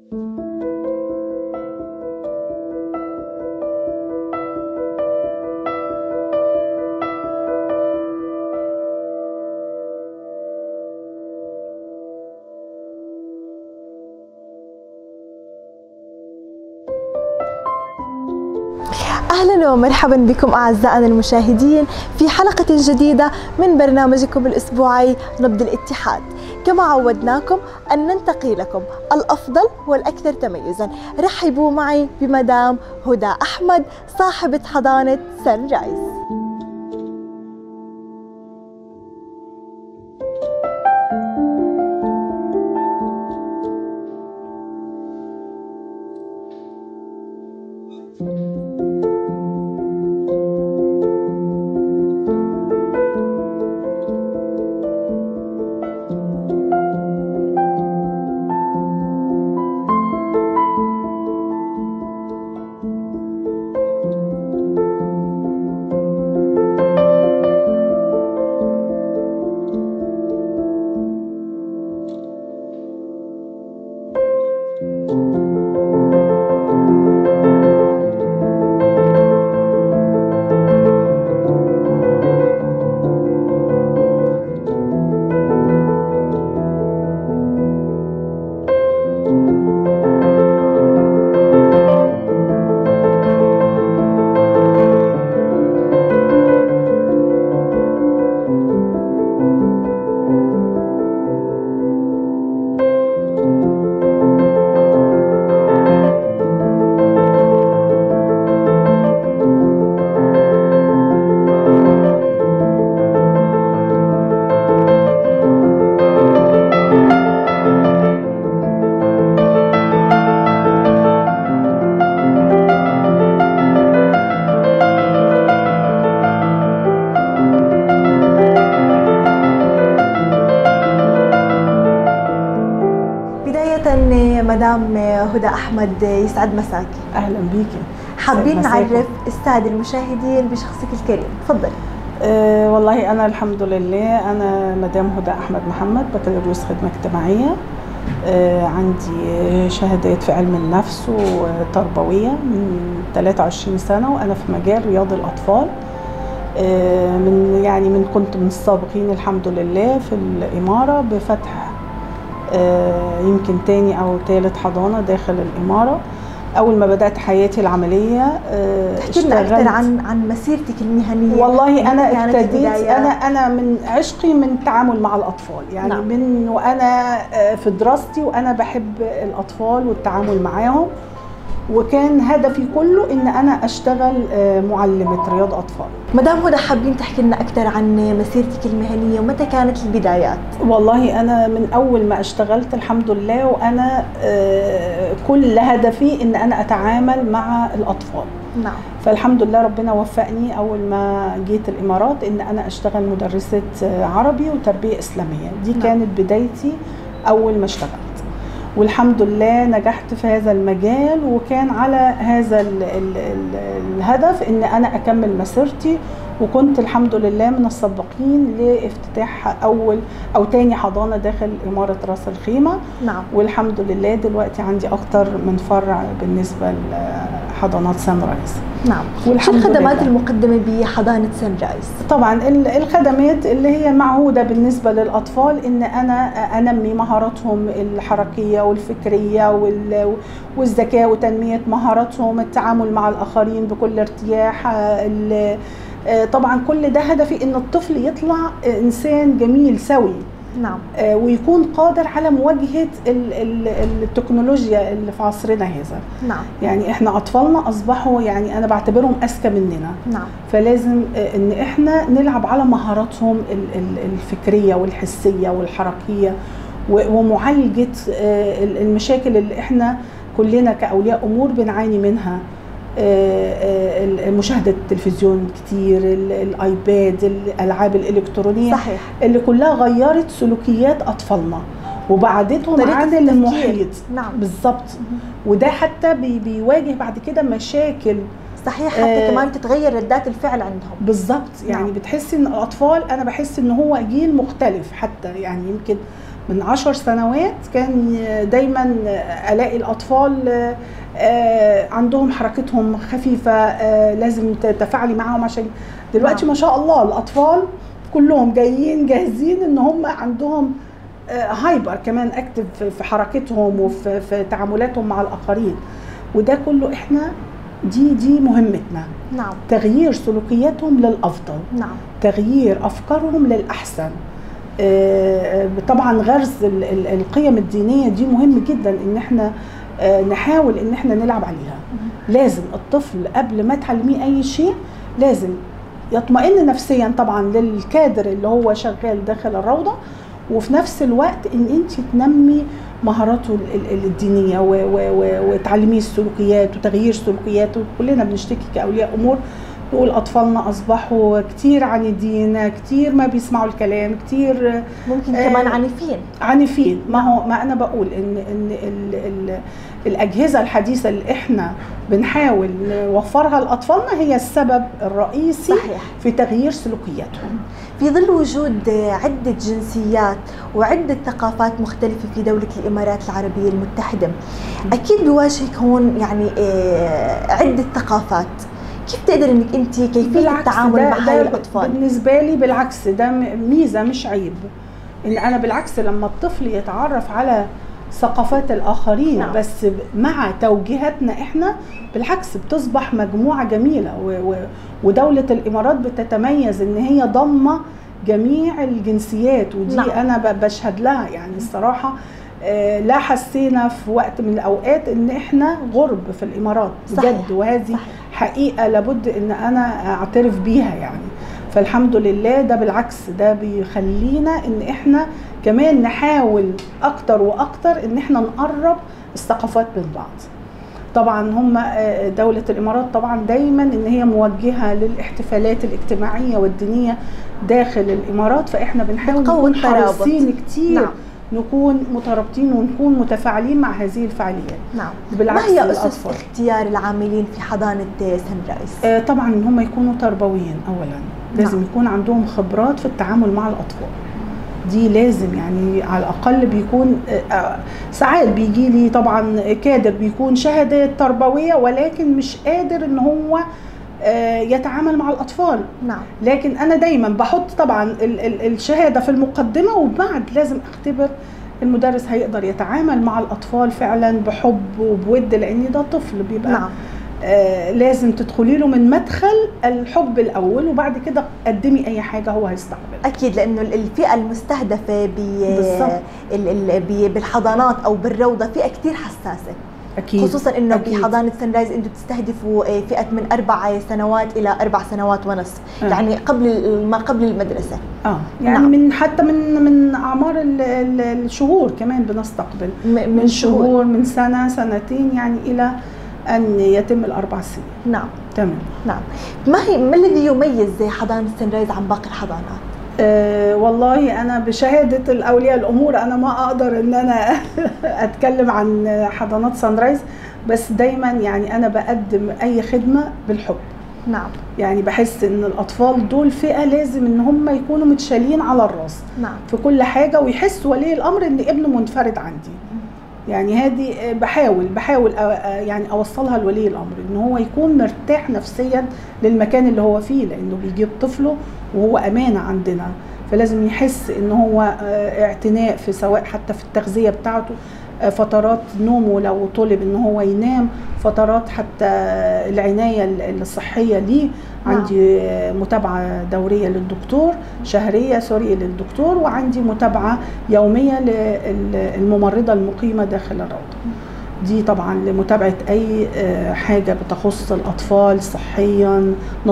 اهلا ومرحبا بكم اعزائنا المشاهدين في حلقه جديده من برنامجكم الاسبوعي نبض الاتحاد كما عودناكم ان ننتقي لكم الافضل والاكثر تميزا رحبوا معي بمدام هدى احمد صاحبه حضانه سان رايز بداية مدام هدى أحمد يسعد مساكي اهلا بيكي حابين يسعد مساكم. نعرف السادة المشاهدين بشخصك الكريم تفضلي أه والله انا الحمد لله انا مدام هدى احمد محمد بكالوريوس خدمه اجتماعيه أه عندي شهادات في علم النفس وتربويه من 23 سنه وانا في مجال رياض الاطفال أه من يعني من كنت من السابقين الحمد لله في الاماره بفتح أه يمكن تاني او تالت حضانه داخل الاماره اول ما بدات حياتي العمليه أه احكي لنا أكثر عن عن مسيرتك المهنية والله انا كيف كانت ابتديت البداية؟ انا انا من عشقي من التعامل مع الاطفال يعني نعم. نعم. من وانا آه، في دراستي وانا بحب الاطفال والتعامل معاهم وكان هدفي كله ان انا اشتغل آه، معلمه رياض اطفال مدام هدى حابين تحكي لنا أكثر عن مسيرتك المهنية ومتى كانت البدايات؟ والله انا من اول ما اشتغلت الحمد لله وانا آه، كل هدفي ان انا اتعامل مع الاطفال نعم فالحمد لله ربنا وفقني اول ما جيت الامارات ان انا اشتغل مدرسه عربي وتربيه اسلاميه دي نعم. كانت بدايتي اول ما اشتغلت والحمد لله نجحت في هذا المجال وكان على هذا ال ال ال الهدف ان انا اكمل مسيرتي وكنت الحمد لله من السابقين لافتتاح اول او تاني حضانه داخل اماره راس الخيمه نعم والحمد لله دلوقتي عندي اكتر من فرع بالنسبه لحضانات سان رايز نعم شو والحمد الخدمات لله. المقدمة بحضانة سان رايز؟ طبعا ال- الخدمات اللي هي معهوده بالنسبه للاطفال ان انا انمي مهاراتهم الحركيه والفكريه وال- والذكاء وتنميه مهاراتهم التعامل مع الاخرين بكل ارتياح ال- طبعا كل ده هدفي ان الطفل يطلع انسان جميل سوي نعم آه، ويكون قادر على مواجهه ال- ال- التكنولوجيا اللي في عصرنا هذا نعم يعني احنا اطفالنا اصبحوا يعني انا بعتبرهم اذكى مننا نعم فلازم آه، ان احنا نلعب على مهاراتهم ال- ال- الفكريه والحسيه والحركيه و- ومعالجه آه، ال- المشاكل اللي احنا كلنا كاولياء امور بنعاني منها آه، آه، ال- مشاهده التلفزيون كتير ال- الايباد الالعاب الالكترونيه صحيح اللي كلها غيرت سلوكيات اطفالنا وبعدتهم طريقة عن التفكير. المحيط نعم بالظبط وده حتى بي- بيواجه بعد كده مشاكل صحيح حتى آه، كمان تتغير ردات الفعل عندهم بالظبط يعني نعم. بتحسي ان الاطفال انا بحس ان هو جيل مختلف حتى يعني يمكن من عشر سنوات كان دايما الاقي الاطفال آه، عندهم حركتهم خفيفه آه، لازم تتفاعلي معاهم عشان دلوقتي نعم. ما شاء الله الاطفال كلهم جايين جاهزين ان هم عندهم آه، هايبر كمان اكتف في- في حركتهم وفي في تعاملاتهم مع الاخرين وده كله احنا دي دي مهمتنا نعم تغيير سلوكياتهم للافضل نعم تغيير افكارهم للاحسن آه، طبعا غرس ال- ال- القيم الدينيه دي مهم جدا ان احنا آه، نحاول ان احنا نلعب عليها لازم الطفل قبل ما تعلميه اي شيء لازم يطمئن نفسيا طبعا للكادر اللي هو شغال داخل الروضه وفي نفس الوقت ان انت تنمي مهاراته ال- ال- الدينيه و- و- و- وتعلميه السلوكيات وتغيير سلوكياته كلنا بنشتكي كاولياء امور نقول اطفالنا اصبحوا كتير عنيدين كتير ما بيسمعوا الكلام كتير ممكن آه، كمان عنيفين عنيفين ما هو ما انا بقول ان ان ال ال الاجهزه الحديثه اللي احنا بنحاول نوفرها لاطفالنا هي السبب الرئيسي صحيح في تغيير سلوكياتهم في ظل وجود عدة جنسيات وعدة ثقافات مختلفة في دولة الإمارات العربية المتحدة أكيد بيواجهك هون يعني آه، عدة ثقافات كيف تقدر انك انت كيفيه بالعكس التعامل ده- مع ده هاي الاطفال بالنسبه لي بالعكس ده م- ميزه مش عيب ان انا بالعكس لما الطفل يتعرف على ثقافات الاخرين نعم. نعم. بس ب- مع توجيهاتنا احنا بالعكس بتصبح مجموعه جميله و و ودوله الامارات بتتميز ان هي ضمه جميع الجنسيات ودي نعم. نعم. انا ب- بشهد لها يعني الصراحه آه، لا حسينا في وقت من الاوقات ان احنا غرب في الامارات صحيح. بجد وهذه صحيح. حقيقه لابد ان انا اعترف بيها يعني فالحمد لله ده بالعكس ده بيخلينا ان احنا كمان نحاول اكتر واكتر ان احنا نقرب الثقافات من بعض طبعا هم آه، دولة الإمارات طبعا دايما إن هي موجهة للاحتفالات الاجتماعية والدينية داخل الإمارات فإحنا بنحاول بتقوي نكون الترابط. حريصين كتير نعم. نعم. نكون مترابطين ونكون متفاعلين مع هذه الفعاليات نعم بالعكس ما هي اسس للأطفال. اختيار العاملين في حضانه سان رايز آه، طبعا ان هم يكونوا تربويين اولا لازم نعم. يكون عندهم خبرات في التعامل مع الاطفال دي لازم يعني على الاقل بيكون آه، آه، ساعات بيجي لي طبعا كادر بيكون شهادات تربويه ولكن مش قادر ان هو آه، يتعامل مع الاطفال نعم لكن انا دايما بحط طبعا ال- ال- الشهاده في المقدمه وبعد لازم اختبر المدرس هيقدر يتعامل مع الاطفال فعلا بحب وبود لان ده طفل بيبقى نعم آه لازم تدخلي له من مدخل الحب الاول وبعد كده قدمي اي حاجه هو هيستقبلها اكيد لانه الفئه المستهدفه ب بالضبط. ال- ال- ب- بالحضانات او بالروضه فئه كثير حساسه اكيد خصوصا انه أكيد. بحضانه سان رايز انتم بتستهدفوا آه، فئه من اربع سنوات الى اربع سنوات ونصف آه. يعني قبل ما قبل المدرسه اه يعني نعم. من حتى من من اعمار ال- ال- الشهور كمان بنستقبل م- من شهور من سنه سنتين يعني الى ان يتم الاربع سنين نعم تمام نعم ما هي ما الذي يميز حضانه سان رايز عن باقي الحضانات أه والله انا بشهاده الاولياء الامور انا ما اقدر ان انا اتكلم عن حضانات سان رايز بس دايما يعني انا بقدم اي خدمه بالحب نعم يعني بحس ان الاطفال دول فئه لازم ان هم يكونوا متشالين على الراس نعم في كل حاجه ويحس ولي الامر ان ابنه منفرد عندي يعني هذه بحاول بحاول أ- أ- يعني اوصلها لولي الامر ان هو يكون مرتاح نفسيا للمكان اللي هو فيه لانه بيجيب طفله وهو امانه عندنا فلازم يحس ان هو آه، اعتناء في سواء حتى في التغذيه بتاعته آه، فترات نومه لو طلب ان هو ينام فترات حتى العنايه ال- الصحيه ليه نعم. عندي آه، متابعه دوريه للدكتور شهريه سوري للدكتور وعندي متابعه يوميه للممرضه المقيمه داخل الروضه دي طبعا لمتابعه اي آه، حاجه بتخص الاطفال صحيا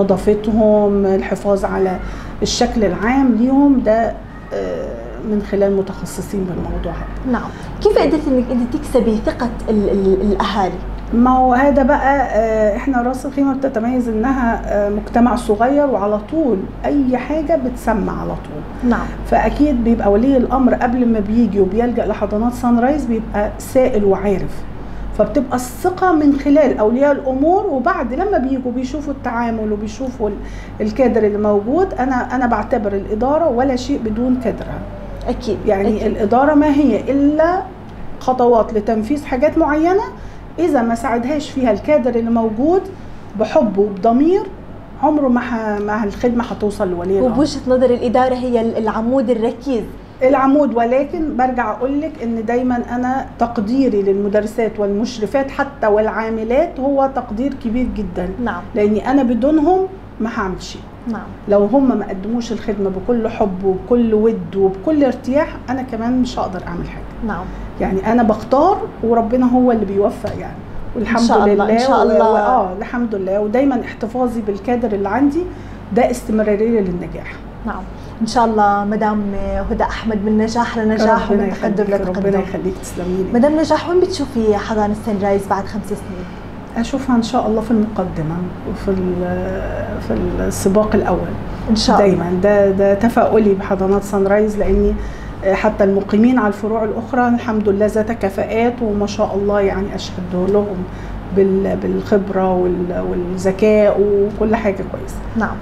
نظافتهم الحفاظ على الشكل العام ليهم ده آه، من خلال متخصصين بالموضوع هذا نعم كيف قدرت انك انت تكسبي ثقه ال- ال- الاهالي ما هو هذا بقى آه، احنا راس الخيمه بتتميز انها آه، مجتمع صغير وعلى طول اي حاجه بتسمع على طول نعم فاكيد بيبقى ولي الامر قبل ما بيجي وبيلجا لحضانات سان رايز بيبقى سائل وعارف فبتبقى الثقة من خلال أولياء الأمور وبعد لما بيجوا بيشوفوا التعامل وبيشوفوا ال- الكادر اللي موجود أنا أنا بعتبر الإدارة ولا شيء بدون كادرها اكيد يعني أكيد. الاداره ما هي الا خطوات لتنفيذ حاجات معينه اذا ما ساعدهاش فيها الكادر اللي موجود بحب وبضمير عمره ما ح... ما الخدمه هتوصل لولي الامر وبوجهه نظر الاداره هي العمود الركيز العمود ولكن برجع اقول لك ان دايما انا تقديري للمدرسات والمشرفات حتى والعاملات هو تقدير كبير جدا نعم لاني انا بدونهم ما هعمل شيء نعم لو هم ما قدموش الخدمه بكل حب وبكل ود وبكل ارتياح انا كمان مش هقدر اعمل حاجه نعم يعني انا بختار وربنا هو اللي بيوفق يعني والحمد إن شاء الله، لله إن شاء و- الله. و- اه الحمد لله ودايما احتفاظي بالكادر اللي عندي ده استمراريه للنجاح نعم ان شاء الله مدام هدى احمد من نجاح لنجاح ربنا ومن تقدم يخليك ربنا لتقدم يخليك تسلمي لي مدام نجاح وين بتشوفي حضانه سان رايز بعد خمس سنين؟ اشوفها ان شاء الله في المقدمه وفي ال- في السباق الاول ان شاء الله دايما ده ده تفاؤلي بحضانات سان رايز لاني حتى المقيمين على الفروع الاخرى الحمد لله ذات كفاءات وما شاء الله يعني اشهد لهم بال- بالخبره وال- والذكاء وكل حاجه كويسه نعم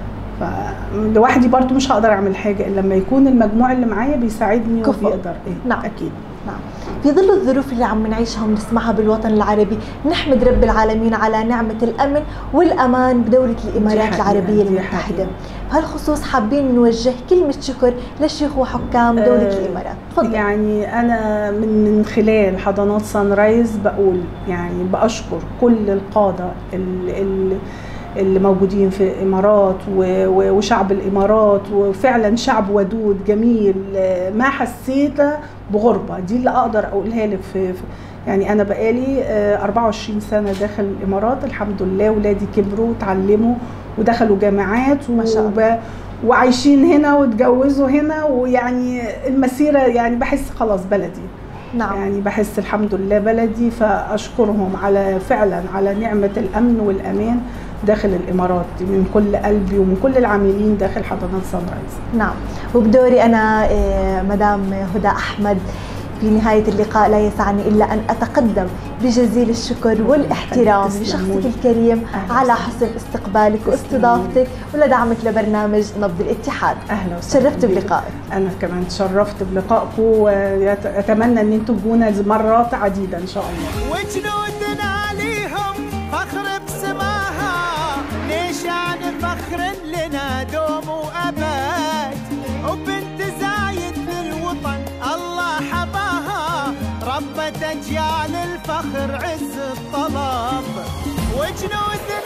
فلوحدي برضو مش هقدر اعمل حاجه الا لما يكون المجموع اللي معايا بيساعدني كفؤ. وبيقدر ايه نعم. اكيد نعم في ظل الظروف اللي عم نعيشها ونسمعها بالوطن العربي نحمد رب العالمين على نعمة الأمن والأمان بدولة الإمارات حقيقة، العربية دي المتحدة حقيقة. بهالخصوص حابين نوجه كلمة شكر لشيوخ وحكام دولة آه، الإمارات تفضل يعني انا من من خلال حضانات سان رايز بقول يعني باشكر كل القاده اللي, اللي موجودين في الامارات و- و- وشعب الامارات وفعلا شعب ودود جميل آه، ما حسيت بغربه دي اللي اقدر اقولها لك في في- يعني انا بقالي آه، 24 سنه داخل الامارات الحمد لله ولادي كبروا وتعلموا ودخلوا جامعات ما شاء الله. وب- وعايشين هنا واتجوزوا هنا ويعني المسيره يعني بحس خلاص بلدي نعم يعني بحس الحمد لله بلدي فاشكرهم على فعلا على نعمه الامن والامان داخل الامارات من كل قلبي ومن كل العاملين داخل حضانات سان رايز نعم وبدوري أنا آه، مدام هدى أحمد في نهاية اللقاء لا يسعني إلا أن أتقدم بجزيل الشكر والاحترام تسلمون. لشخصك الكريم أهلا على وسهلا. حسن استقبالك تسلمون. واستضافتك ولدعمك لبرنامج نبض الاتحاد اهلا وسهلا تشرفت بيك. بلقائك انا كمان تشرفت بلقائكم واتمنى ان انتم تجونا مرات عديده ان شاء الله وجنودنا ليهم فخر بسماها نيشان فخر لنا دوم وابد وبنت زايد بالوطن الله حباها ربت اجيال الفخر عز الطلب وجنودنا